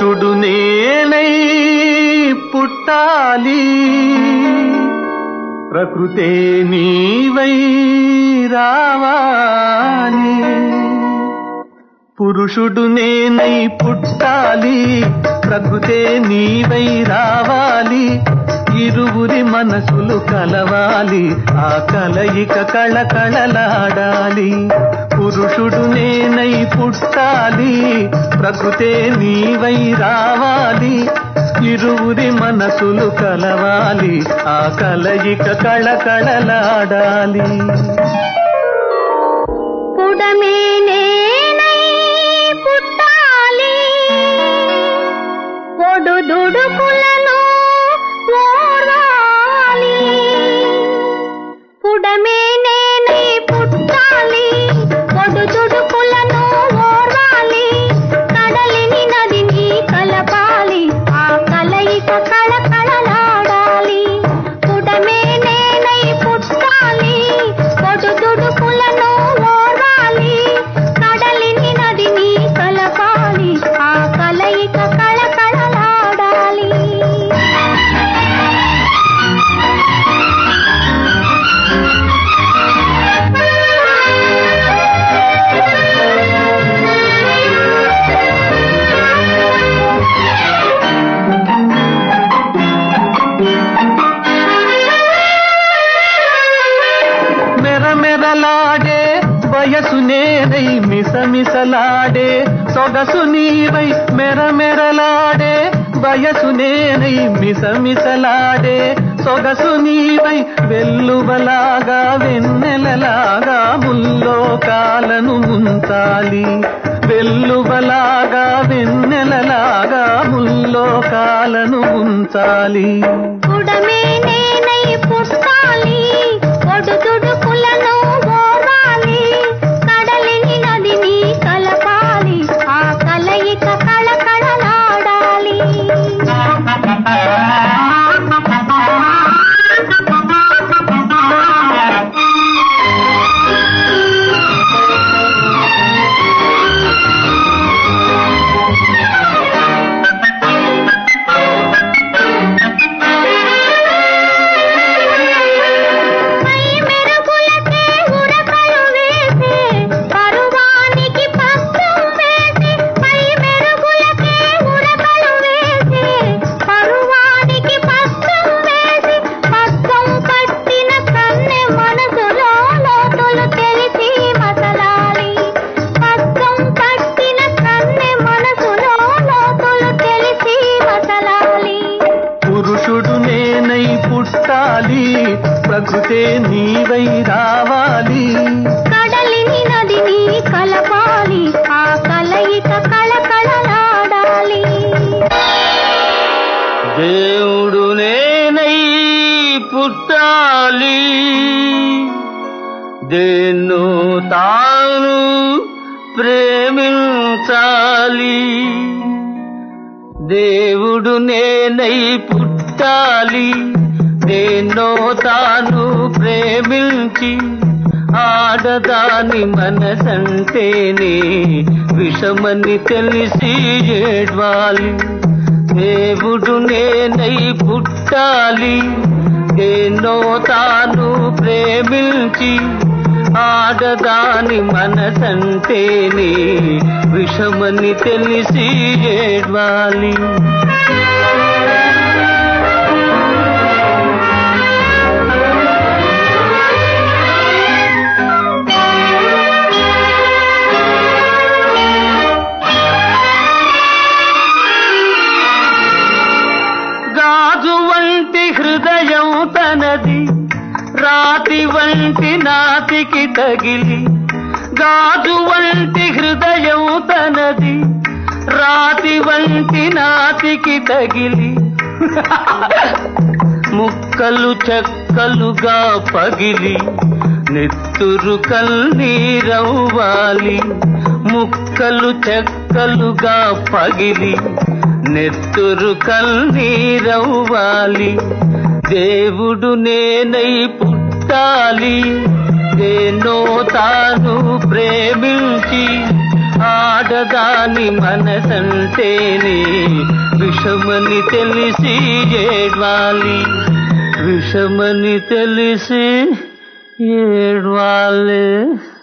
పురుషుడు నేనై పుట్టాలి ప్రకృతే నీవై రావాలి పురుషుడు నేనై పుట్టాలి ప్రకృతే నీవై రావాలి ఇరువురి మనసులు కలవాలి ఆ కలయిక కళకళలాడాలి పురుషుడు నేనై పుట్టాలి ప్రకృతే నీవై రావాలి ఇరువురి మనసులు కలవాలి ఆ కలయిక కళకళలాడాలి పుడమే నేనై పుట్టాలి ఒడుదుడుకులను ఓర్వాలి పుడమే నేనై పుట్టాలి ఒడుదుడుకులను ఓర్వాలి కడలిని నదిని కలపాలి ఆ కలయిక కళకళలాడాలి పుడమే నేనై పుట్టాలి ఒడుదుడుకులను ఓర్వాలి కడలిని నదిని కలపాలి ఆ కలయిక కళకళలాడాలి మెరమెరలాడే వయసు నేనై మిసమిసలాడే సొగసు నీవై మెరమెరలాడే వయసు నేనై మిసమిసలాడే సొగసు నీవై వెల్లువలాగా వెన్నెలలాగా ముల్లో కాలను ముంచాలి వెల్లువలాగా వెన్నెలలాగా ముల్లో కాలను ఉంచాలి పుడమే నేనై పుట్టాలి ఒడుదుడుకులను ఓర్వాలి కడలిని నదిని కలపాలి ఆ కలయిక కళకళలాడాలి పై మెరుగులకే ఉరకలు వేసే పరువానికి పక్కం వేసి పై మెరుగులకే ఉరకలు వేసే పరువానికి పక్కం వేసి పక్కం పట్టిన కన్నె మనసులో లోతులు తెలిసి మసలాలి పక్కం పట్టిన కన్నె మనసులో లోతులు తెలిసి మసలాలి పురుషుడు నేనై పుట్టాలి ప్రకృతే నీవై రావాలి కడలిని నదిని కలపాలి ఆ కలయిక కళకళలాడాలి దేవుడు నేనై పుట్టాలి దేన్నో తాను ప్రేమించాలి దేవుడు నేనై పుట్టాలి దేన్నో తాను ప్రేమించి ఆడదాని మనసంటేనే విషమని తెలిసి ఏడ్వాలి దేవుడు నేనై పుట్టాలి దేన్నో తాను ప్రేమించి ఆడదాని మనసంటేనే విషమని తెలిసి ఏడ్వాలి గాజు వంటి హృదయం తనది రాతి వంటి నాతికి తగిలి గాజు వంటి హృదయం తనది రాతి వంటి నాతికి తగిలి ముక్కలు చెక్కలుగా పగిలి నెత్తురు కన్నీరవ్వాలి ముక్కలు చెక్కలుగా పగిలి నెత్తురు కన్నీరవ్వాలి దేవుడు నేనై పుట్టాలి దేనో తాను ప్రేమించి ఆడదాని మనసంటేనే విషమని తెలిసి ఏడ్వాలి విషమని తెలిసి ఏడ్వాలి